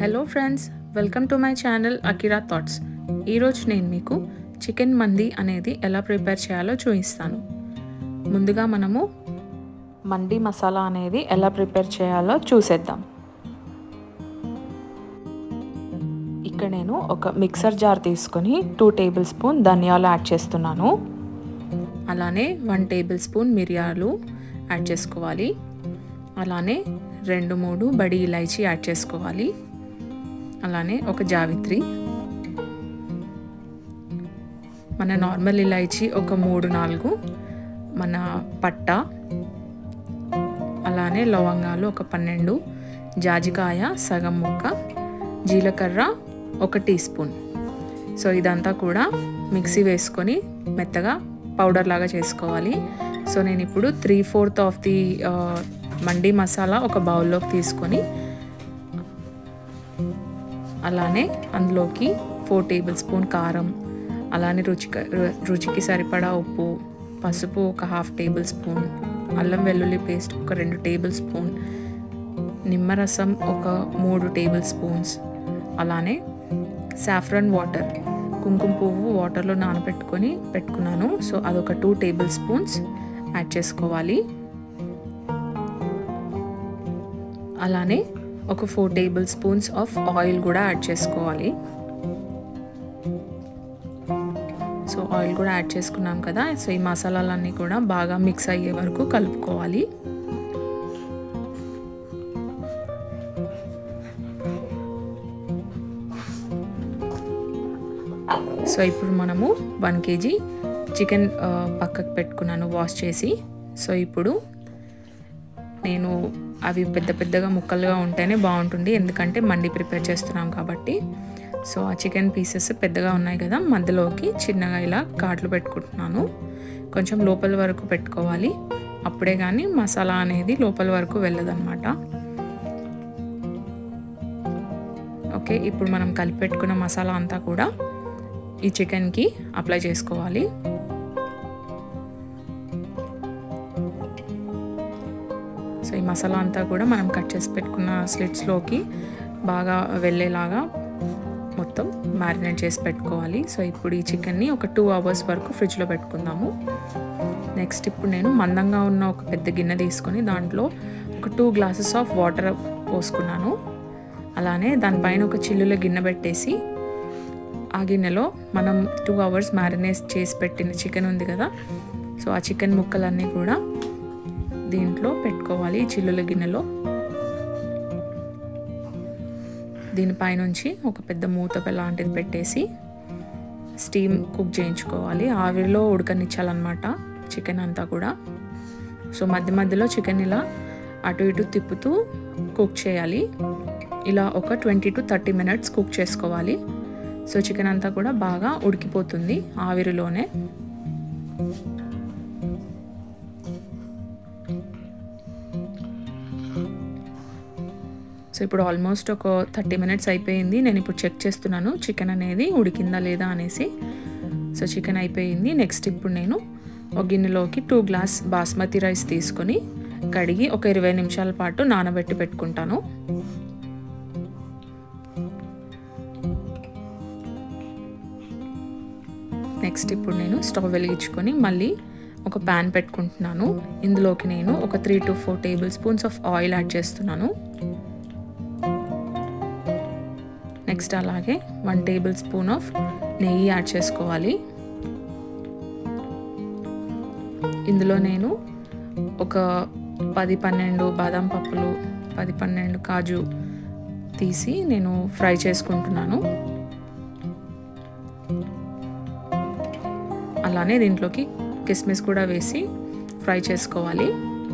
hello friends welcome to my channel Akira thoughts ఈరోజు నేను మీకు చికెన్ మంది అనేది ఎలా ప్రిపేర్ చేయాలో చూపిస్తాను ముందుగా మనము మండి మసాలా అనేది ఎలా ప్రిపేర్ చేయాలో చూసేద్దాం ఇక్కడ నేను ఒక మిక్సర్ జార్ తీసుకొని two tablespoon add చేస్తున్నాను అలానే one table tablespoon add చేసుకోవాలి అలానే రెండు మూడు బడి ఇలాచీ యాడ్ చేసుకోవాలి అలానే ఒక జావిత్రి మన నార్మల్ ఇలాచీ ఒక మూడు నాలుగు మన పట్ట అలానే లవంగాలు ఒక పన్నెండు జాజికాయ సగం ముక్క జీలకర్ర ఒక టీ స్పూన్ సో ఇదంతా కూడా మిక్సీ వేసుకొని మెత్తగా పౌడర్ లాగా చేసుకోవాలి సో నేను ఇప్పుడు three fourth of the mandi masala ఒక బౌల్లోకి తీసుకొని అలానే అందులోకి ఫోర్ టేబుల్ స్పూన్ కారం అలానే రుచికి రుచికి సరిపడా ఉప్పు పసుపు ఒక హాఫ్ టేబుల్ స్పూన్ అల్లం వెల్లుల్లి పేస్ట్ ఒక రెండు టేబుల్ స్పూన్ నిమ్మరసం ఒక మూడు టేబుల్ స్పూన్స్ అలానే సాఫ్రన్ వాటర్ కుంకుమ పువ్వు వాటర్లో నానబెట్టుకొని పెట్టుకున్నాను సో అదొక టూ టేబుల్ స్పూన్స్ యాడ్ చేసుకోవాలి అలానే ఒక four table spoons of oil కూడా యాడ్ చేసుకోవాలి సో ఆయిల్ కూడా యాడ్ చేసుకున్నాం కదా సో ఈ మసాలాలన్నీ కూడా బాగా మిక్స్ అయ్యే వరకు కలుపుకోవాలి సో ఇప్పుడు మనము వన్ కేజీ చికెన్ పక్కకు పెట్టుకున్నాను వాష్ చేసి సో ఇప్పుడు నేను అవి పెద్ద పెద్దగా ముక్కలుగా ఉంటేనే బాగుంటుంది ఎందుకంటే మండి ప్రిపేర్ చేస్తున్నాం కాబట్టి సో ఆ చికెన్ పీసెస్ పెద్దగా ఉన్నాయి కదా మధ్యలోకి చిన్నగా ఇలా కాట్లు పెట్టుకుంటున్నాను కొంచెం లోపల వరకు పెట్టుకోవాలి అప్పుడే కానీ మసాలా అనేది లోపల వరకు వెళ్ళదన్నమాట ఓకే ఇప్పుడు మనం కలిపి పెట్టుకున్న మసాలా అంతా కూడా ఈ చికెన్కి అప్లై చేసుకోవాలి సో ఈ మసాలా అంతా కూడా మనం కట్ చేసి పెట్టుకున్న స్లిట్స్లోకి బాగా వెళ్ళేలాగా మొత్తం మ్యారినేట్ చేసి పెట్టుకోవాలి సో ఇప్పుడు ఈ చికెన్ని ఒక టూ అవర్స్ వరకు ఫ్రిడ్జ్లో పెట్టుకుందాము నెక్స్ట్ ఇప్పుడు నేను మందంగా ఉన్న ఒక పెద్ద గిన్నె తీసుకొని దాంట్లో ఒక టూ గ్లాసెస్ ఆఫ్ వాటర్ పోసుకున్నాను అలానే దానిపైన ఒక చిల్లులో గిన్నె పెట్టేసి ఆ గిన్నెలో మనం టూ అవర్స్ మ్యారినేట్ చేసి పెట్టిన చికెన్ ఉంది కదా సో ఆ చికెన్ ముక్కలన్నీ కూడా దీంట్లో పెట్టుకోవాలి చిల్లుల గిన్నెలో దీనిపైనుంచి ఒక పెద్ద మూత లాంటిది పెట్టేసి స్టీమ్ కుక్ చేయించుకోవాలి ఆవిరిలో ఉడకనిచ్చాలన్నమాట చికెన్ అంతా కూడా సో మధ్య మధ్యలో చికెన్ ఇలా అటు ఇటు తిప్పుతూ కుక్ చేయాలి ఇలా ఒక twenty to thirty minutes cook చేసుకోవాలి సో చికెన్ అంతా కూడా బాగా ఉడికిపోతుంది ఆవిరిలోనే సో ఇప్పుడు ఆల్మోస్ట్ ఒక థర్టీ మినిట్స్ అయిపోయింది నేను ఇప్పుడు చెక్ చేస్తున్నాను చికెన్ అనేది ఉడికిందా లేదా అనేసి సో చికెన్ అయిపోయింది నెక్స్ట్ ఇప్పుడు నేను ఒక గిన్నెలోకి టూ గ్లాస్ బాస్మతి రైస్ తీసుకొని కడిగి ఒక ఇరవై నిమిషాల పాటు నానబెట్టి పెట్టుకుంటాను నెక్స్ట్ ఇప్పుడు నేను స్టవ్ వెలిగించుకొని మళ్ళీ ఒక ప్యాన్ పెట్టుకుంటున్నాను ఇందులోకి నేను ఒక three to four table spoons of oil add చేస్తున్నాను నెక్స్ట్ అలాగే వన్ టేబుల్ స్పూన్ ఆఫ్ నెయ్యి యాడ్ చేసుకోవాలి ఇందులో నేను ఒక పది పన్నెండు బాదం పప్పులు పది పన్నెండు కాజు తీసి నేను ఫ్రై చేసుకుంటున్నాను అలానే దీంట్లోకి కిస్మిస్ కూడా వేసి ఫ్రై చేసుకోవాలి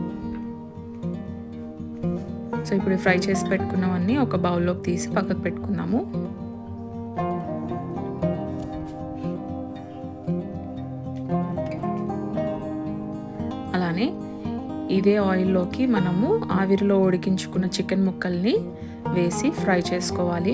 సో ఇప్పుడు ఫ్రై చేసి పెట్టుకున్నవన్నీ ఒక బౌల్లోకి తీసి పక్కకు పెట్టుకుందాము అలానే ఇదే ఆయిల్లోకి మనము ఆవిరిలో ఉడికించుకున్న చికెన్ ముక్కల్ని వేసి ఫ్రై చేసుకోవాలి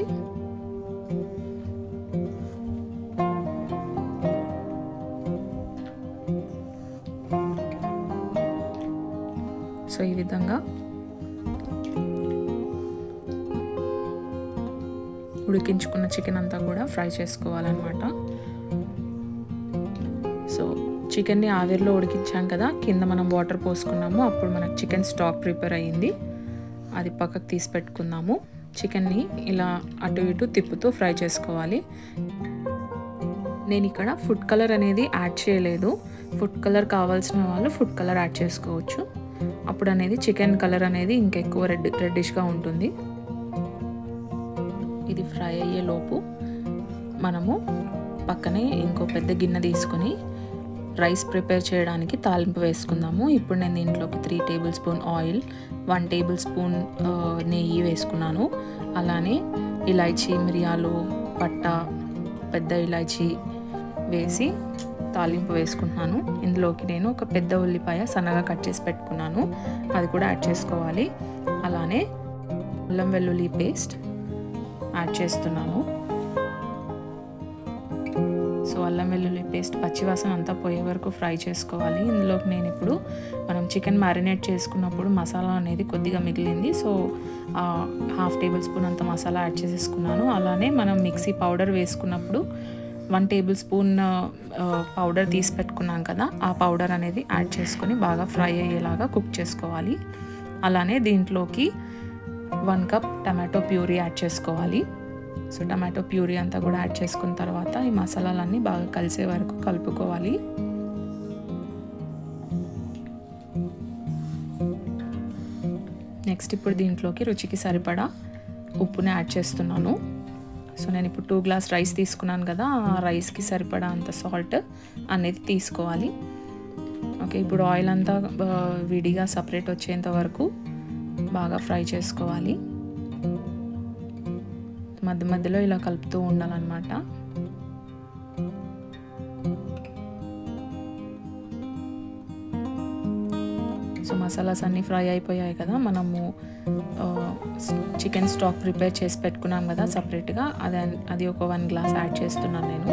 సో ఈ విధంగా ఉడికించుకున్న చికెన్ అంతా కూడా ఫ్రై చేసుకోవాలన్నమాట సో చికెన్ని ఆవిరిలో ఉడికించాం కదా కింద మనం వాటర్ పోసుకున్నాము అప్పుడు మనకు చికెన్ స్టాక్ ప్రిపేర్ అయ్యింది అది పక్కకు తీసి పెట్టుకుందాము చికెన్ని ఇలా అటు ఇటు తిప్పుతూ ఫ్రై చేసుకోవాలి నేను ఇక్కడ ఫుడ్ కలర్ అనేది యాడ్ చేయలేదు ఫుడ్ కలర్ కావాల్సిన వాళ్ళు ఫుడ్ కలర్ యాడ్ చేసుకోవచ్చు అప్పుడు అనేది చికెన్ కలర్ అనేది ఇంకెక్కువ రెడ్ రెడ్డిష్గా ఉంటుంది ఇది ఫ్రై అయ్యే లోపు మనము పక్కనే ఇంకో పెద్ద గిన్నె తీసుకొని రైస్ ప్రిపేర్ చేయడానికి తాలింపు వేసుకుందాము ఇప్పుడు నేను దీంట్లోకి three table spoon oil one table spoon నెయ్యి వేసుకున్నాను అలానే ఇలాచీ మిరియాలు పట్ట పెద్ద ఇలాచీ వేసి తాలింపు వేసుకుంటున్నాను ఇందులోకి నేను ఒక పెద్ద ఉల్లిపాయ సన్నగా కట్ చేసి పెట్టుకున్నాను అది కూడా యాడ్ చేసుకోవాలి అలానే అల్లం వెల్లుల్లి పేస్ట్ యాడ్ చేస్తున్నాను సో అల్లం వెల్లుల్లి పేస్ట్ పచ్చివాసన అంతా పోయే వరకు ఫ్రై చేసుకోవాలి ఇందులోకి నేను ఇప్పుడు మనం చికెన్ మ్యారినేట్ చేసుకున్నప్పుడు మసాలా అనేది కొద్దిగా మిగిలింది సో హాఫ్ టేబుల్ స్పూన్ అంత మసాలా యాడ్ చేసేసుకున్నాను అలానే మనం మిక్సీ పౌడర్ వేసుకున్నప్పుడు వన్ టేబుల్ స్పూన్ పౌడర్ తీసి పెట్టుకున్నాం కదా ఆ పౌడర్ అనేది యాడ్ చేసుకొని బాగా ఫ్రై అయ్యేలాగా కుక్ చేసుకోవాలి అలానే దీంట్లోకి one cup tomato puree add చేసుకోవాలి సో టమాటో ప్యూరీ అంతా కూడా యాడ్ చేసుకున్న తర్వాత ఈ మసాలాలన్నీ బాగా కలిసే వరకు కలుపుకోవాలి నెక్స్ట్ ఇప్పుడు దీంట్లోకి రుచికి సరిపడా ఉప్పుని యాడ్ చేస్తున్నాను సో నేను ఇప్పుడు టూ గ్లాస్ రైస్ తీసుకున్నాను కదా ఆ రైస్కి సరిపడా అంత సాల్ట్ అనేది తీసుకోవాలి ఓకే ఇప్పుడు ఆయిల్ అంతా విడిగా సపరేట్ వచ్చేంత వరకు బాగా ఫ్రై చేసుకోవాలి మధ్య మధ్యలో ఇలా కలుపుతూ ఉండాలన్నమాట సో మసాలాస్ అన్నీ ఫ్రై అయిపోయాయి కదా మనము చికెన్ స్టాక్ ప్రిపేర్ చేసి పెట్టుకున్నాం కదా సపరేట్గా అది అది ఒక వన్ గ్లాస్ యాడ్ చేస్తున్నాను నేను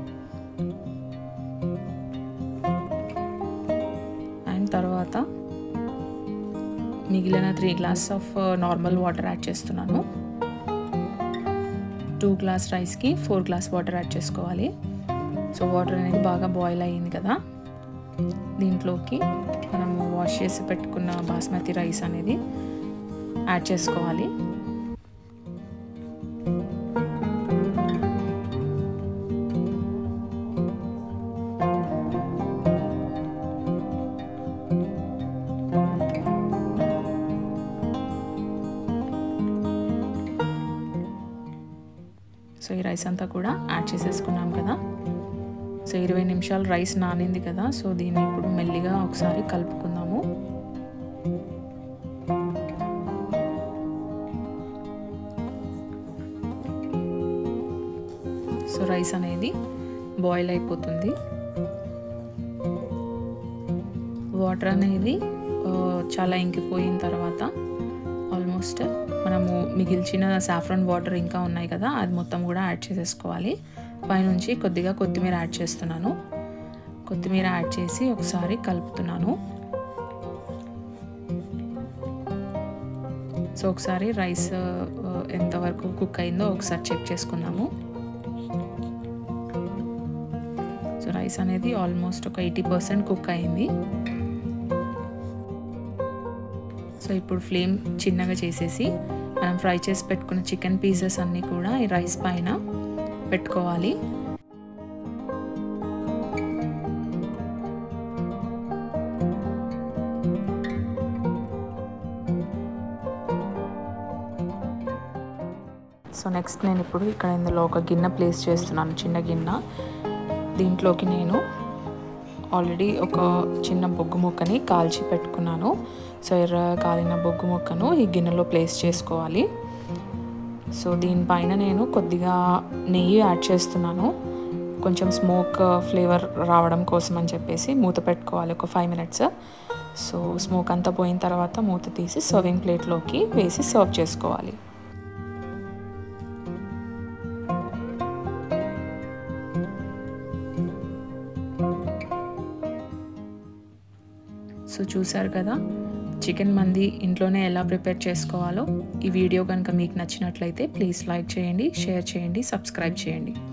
అండ్ తర్వాత మిగిలిన three glass of normal water add చేస్తున్నాను టూ గ్లాస్ రైస్కి ఫోర్ గ్లాస్ వాటర్ యాడ్ చేసుకోవాలి సో వాటర్ అనేది బాగా బాయిల్ అయ్యింది కదా దీంట్లోకి మనము వాష్ చేసి పెట్టుకున్న బాస్మతి రైస్ అనేది యాడ్ చేసుకోవాలి సో ఈ రైస్ అంతా కూడా యాడ్ చేసేసుకున్నాం కదా సో ఇరవై నిమిషాలు రైస్ నానింది కదా సో దీన్ని ఇప్పుడు మెల్లిగా ఒకసారి కలుపుకుందాము సో రైస్ అనేది బాయిల్ అయిపోతుంది వాటర్ అనేది చాలా ఇంకిపోయిన తర్వాత ఆల్మోస్ట్ మనము మిగిల్చిన సాఫ్రాన్ వాటర్ ఇంకా ఉన్నాయి కదా అది మొత్తం కూడా యాడ్ చేసేసుకోవాలి పైనుంచి కొద్దిగా కొత్తిమీర యాడ్ చేస్తున్నాను కొత్తిమీర యాడ్ చేసి ఒకసారి కలుపుతున్నాను సో ఒకసారి రైస్ ఎంతవరకు కుక్ అయిందో ఒకసారి చెక్ చేసుకుందాము సో రైస్ అనేది ఆల్మోస్ట్ ఒక ఎయిటీ పర్సెంట్ కుక్ అయింది సో ఇప్పుడు ఫ్లేమ్ చిన్నగా చేసేసి మనం ఫ్రై చేసి పెట్టుకున్న చికెన్ పీసెస్ అన్నీ కూడా ఈ రైస్ పైన పెట్టుకోవాలి సో నెక్స్ట్ నేను ఇప్పుడు ఇక్కడ ఇందులో ఒక గిన్నె ప్లేస్ చేస్తున్నాను చిన్న గిన్నె దీంట్లోకి నేను ఆల్రెడీ ఒక చిన్న బొగ్గు ముక్కని కాల్చి పెట్టుకున్నాను సో ఎర్ర కాలిన బొగ్గు ముక్కను ఈ గిన్నెలో ప్లేస్ చేసుకోవాలి సో దీనిపైన నేను కొద్దిగా నెయ్యి యాడ్ చేస్తున్నాను కొంచెం స్మోక్ ఫ్లేవర్ రావడం కోసం అని చెప్పేసి మూత పెట్టుకోవాలి ఒక ఫైవ్ మినిట్స్ సో స్మోక్ అంతా పోయిన తర్వాత మూత తీసి సర్వింగ్ ప్లేట్లోకి వేసి సర్వ్ చేసుకోవాలి సో చూసారు కదా చికెన్ మంది ఇంట్లోనే ఎలా ప్రిపేర్ చేసుకోవాలో ఈ వీడియో కనుక మీకు నచ్చినట్లయితే ప్లీజ్ లైక్ చేయండి షేర్ చేయండి సబ్స్క్రైబ్ చేయండి